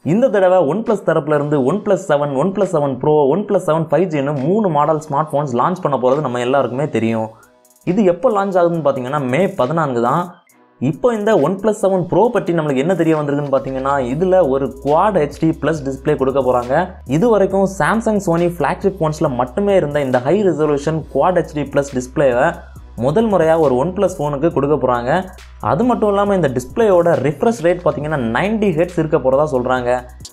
இந்த தடவை one OnePlus தரப்புல இருந்து OnePlus seven OnePlus seven pro OnePlus seven five ஜின்னு மூணு மாடல் ஸ்மார்ட் ஃபோன்ஸ் லான்ச் பண்ண போகிறது நம்ம எல்லாருக்குமே தெரியும் இது எப்போ லான்ச் ஆகுதுன்னு பார்த்தீங்கன்னா மே பதினான்கு தான் இப்போ இந்த ஒன் ப்ளஸ் செவன் ப்ரோ பற்றி நம்மளுக்கு என்ன தெரிய வந்திருக்குன்னு பார்த்தீங்கன்னா இதில் ஒரு குவாட் ஹெச்டி ப்ளஸ் டிஸ்பிளே கொடுக்க போகிறாங்க இது வரைக்கும் சாம்சங் சோனி ஃப்ளாக்ஷிப் ஃபோன்ஸில் மட்டுமே இருந்த இந்த high resolution quad HD plus டிஸ்பிளேவை முதல் முறையாக ஒரு ஒன் ப்ளஸ் ஃபோனுக்கு கொடுக்க போகிறாங்க அது மட்டும் இல்லாமல் இந்த டிஸ்பிளேயோட ரிஃப்ரெஷ் ரேட் பார்த்தீங்கன்னா 90 ஹெட்ஸ் இருக்க போகிறதா சொல்கிறாங்க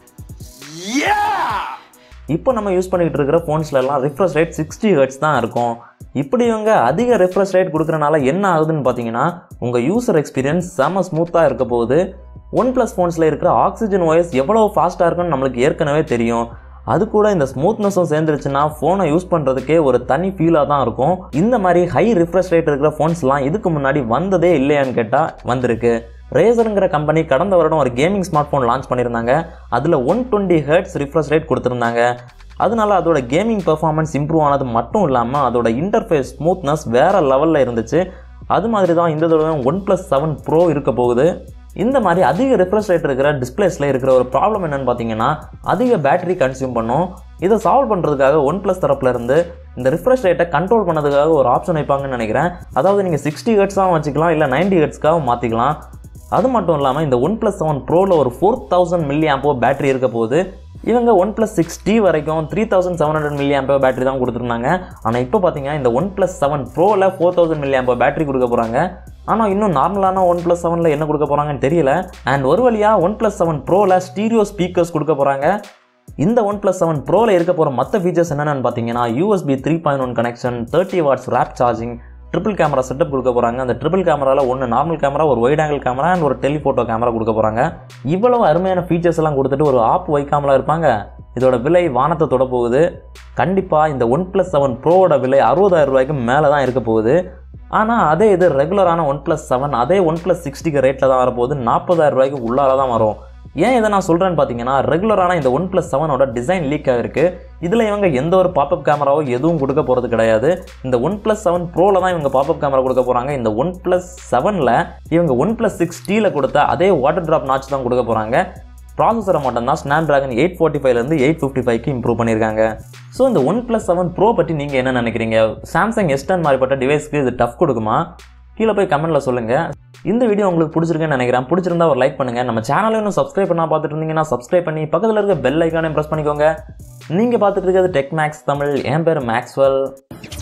இப்போ நம்ம யூஸ் பண்ணிக்கிட்டு இருக்கிற ஃபோன்ஸ்ல எல்லாம் ரிஃப்ரெஷ் ரேட் சிக்ஸ்டி ஹெர்ட்ஸ் தான் இருக்கும் இப்படி இவங்க அதிக ரிஃப்ரெஷ் ரேட் கொடுக்குறனால என்ன ஆகுதுன்னு பார்த்தீங்கன்னா உங்கள் யூசர் எக்ஸ்பீரியன்ஸ் செம ஸ்மூத்தாக இருக்க போகுது ஒன் ப்ளஸ் ஃபோன்ஸில் இருக்கிற ஆக்சிஜன் OS எவ்வளோ ஃபாஸ்ட்டாக இருக்குன்னு நம்மளுக்கு ஏற்கனவே தெரியும் அது கூட இந்த ஸ்மூத்னஸும் சேர்ந்துருச்சுன்னா ஃபோனை யூஸ் பண்ணுறதுக்கே ஒரு தனி ஃபீலாக தான் இருக்கும் இந்த மாதிரி ஹை ரிஃப்ரெஷ் ரேட் இருக்கிற ஃபோன்ஸ்லாம் இதுக்கு முன்னாடி வந்ததே இல்லையான்னு கேட்டால் வந்திருக்கு ரேசருங்கிற கம்பெனி கடந்த வருடம் ஒரு கேமிங் ஸ்மார்ட் ஃபோன் லான்ச் பண்ணியிருந்தாங்க அதில் one twenty hertz refresh rate கொடுத்துருந்தாங்க அதனால அதோட கேமிங் பெர்ஃபார்மன்ஸ் இம்ப்ரூவ் ஆனது மட்டும் இல்லாமல் அதோட இன்டர்ஃபேஸ் ஸ்மூத்னஸ் வேற லெவலில் இருந்துச்சு அது மாதிரி தான் இந்த தடவை ஒன் ப்ளஸ் செவன் ப்ரோ இருக்க போகுது இந்த மாதிரி அதிக ரிஃப்ரெஷ் ரேட் இருக்கிற டிஸ்பிளேஸில் இருக்கிற ஒரு ப்ராப்ளம் என்னன்னு பார்த்தீங்கன்னா அதிக பேட்டரி கன்சியூம் பண்ணும் இதை சால்வ் பண்ணுறதுக்காக ஒன் ப்ளஸ் தரப்புல இருந்து இந்த ரிஃப்ரெஷ் ரேட்டை கண்ட்ரோல் பண்ணதுக்காக ஒரு ஆப்ஷன் வைப்பாங்கன்னு நினைக்கிறேன் அதாவது நீங்கள் சிக்ஸ்டி ஹெட்ஸாகவும் வச்சுக்கலாம் இல்லை நைன்டி ஹெட்ஸ்க்காகவும் மாற்றிக்கலாம் அது மட்டும் இல்லாமல் இந்த ஒன் ப்ளஸ் செவன் ப்ரோவில் ஒரு four thousand milliamp battery இருக்க போகுது இவங்க ஒன் ப்ளஸ் சிக்ஸ் டி வரைக்கும் three thousand seven hundred milliamp battery தான் கொடுத்துருந்தாங்க ஆனால் இப்போ பார்த்தீங்கன்னா இந்த ஒன் ப்ளஸ் செவன் ப்ரோவில் four thousand milliamp battery கொடுக்க போகிறாங்க ஆனால் இன்னும் நார்மலான ஒன் ப்ளஸ் செவனில் என்ன கொடுக்க போகிறாங்கன்னு தெரியல அண்ட் ஒரு வழியாக ஒன் ப்ளஸ் செவன் ப்ரோவில் ஸ்டீரியோ ஸ்பீக்கர்ஸ் கொடுக்க போகிறாங்க இந்த ஒன் ப்ளஸ் செவன் ப்ரோவில் இருக்க போகிற மற்ற ஃபீச்சர்ஸ் என்னென்னு பார்த்தீங்கன்னா USB three point one connection thirty watts warp charging triple camera setup கொடுக்க போகிறாங்க அந்த ட்ரிபிள் கேமராவில் ஒன்று நார்மல் கேமரா ஒரு வைட் ஆங்கிள் கேமரா அண்ட் ஒரு டெலிஃபோட்டோ கேமரா கொடுக்க போகிறாங்க இவ்வளவு அருமையான ஃபீச்சர்ஸ் எல்லாம் கொடுத்துட்டு ஒரு ஆப் வைக்காமலா இருப்பாங்க இதோட விலை வானத்தை தொட போகுது கண்டிப்பாக இந்த ஒன் ப்ளஸ் செவன் ப்ரோவோட விலை அறுபதாயிரம் ரூபாய்க்கு மேலே தான் இருக்க போகுது ஆனால் அதே இது ரெகுலரான ஒன் ப்ளஸ் செவன் அதே ஒன் ப்ளஸ் சிக்ஸ்டிக்கு ரேட்டில் தான் வரப்போகுது நாற்பதாயிரம் ரூபாய்க்கு உள்ளார தான் வரும் ஏன் இதை நான் சொல்கிறேன்னு பார்த்தீங்கன்னா ரெகுலரான இந்த ஒன் ப்ளஸ் செவனோட டிசைன் லீக் ஆகிருக்கு இதில் இவங்க எந்த ஒரு பாப்அப் கேமராவோ எதுவும் கொடுக்க போகிறது கிடையாது இந்த ஒன் ப்ளஸ் செவன் ப்ரோவில் தான் இவங்க பாப்அப் கேமரா கொடுக்க போகிறாங்க இந்த ஒன் ப்ளஸ் செவனில் இவங்க ஒன் ப்ளஸ் சிக்ஸ் டீல கொடுத்த அதே வாட்டர் ட்ராப் நாச் தான் கொடுக்க போகிறாங்க ப்ராசஸரை மட்டும் தான் ஸ்னாப் ட்ராகன் எயிட் ஃபார்ட்டி ஃபைவ்லேருந்து எயிட் ஃபிஃப்டி ஃபைவ்க்கு இம்ப்ரூவ் பண்ணியிருக்காங்க ஸோ இந்த ஒன் ப்ளஸ் செவன் ப்ரோ பற்றி நீங்கள் என்ன நினைக்கிறீங்க சாம்சங் எஸ்டன் மாதிரிப்பட்ட டிவைஸ்க்கு இது டஃப் கொடுக்குமா கீழே போய் கமெண்ட்டில் சொல்லுங்கள் இந்த வீடியோ உங்களுக்கு பிடிச்சிருக்குன்னு நினைக்கிறேன் பிடிச்சிருந்தா ஒரு லைக் பண்ணுங்கள் நம்ம சேனலை இன்னும் சப்ஸ்கிரைப் பண்ணா பார்த்துட்டு இருந்தீங்கன்னா சப்ஸ்கிரைப் பண்ணி பக்கத்தில் இருக்க பெல் ஐக்கானையும் ப்ரெஸ் பண்ணிக்கோங்க நீங்கள் பார்த்துட்டு இருக்கிறது டெக் மேக்ஸ் தமிழ் என் பேர் Maxwell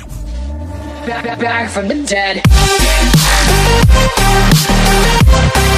back, back, back from the dead.